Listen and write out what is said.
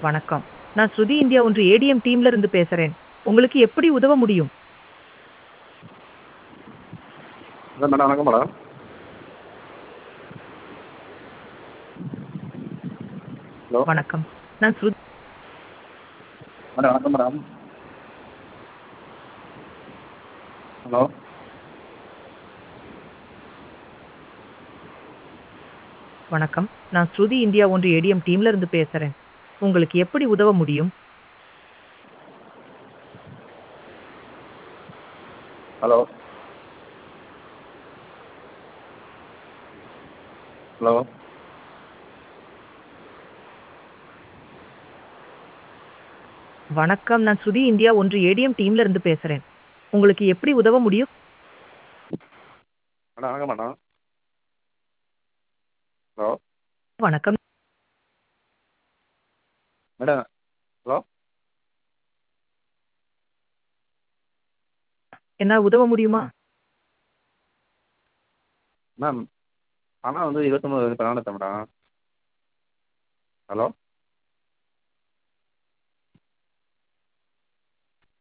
வணக்கம். நான் ஸ்ருதி இந்தியா ஒன்று ஏடிஎம் டீம்ல இருந்து பேசுறேன். உங்களுக்கு எப்படி உதவ முடியும்? ஹலோ மேடம் வணக்கம் மேடம் ஹலோ வணக்கம். நான் ஸ்ருதி மேடம் வணக்கம் மேடம் ஹலோ வணக்கம். நான் ஸ்ருதி இந்தியா ஒன்று ஏடிஎம் டீம்ல இருந்து பேசுறேன். உங்களுக்கு எப்படி உதவ முடியும்? ஹலோ ஹலோ வணக்கம். நான் ஸ்ருதி இந்தியா ஒன்று ஏடிஎம் டீம்ல இருந்து பேசுறேன். உங்களுக்கு எப்படி உதவ முடியும்? மேடம் வணக்கம் மேடம் ஹலோ வணக்கம். மேடம் ஹலோ என்னால உதவ முடியுமா? மேம் பணம் வந்து இருபத்தொம்போது பதினாலு மேடம் ஹலோ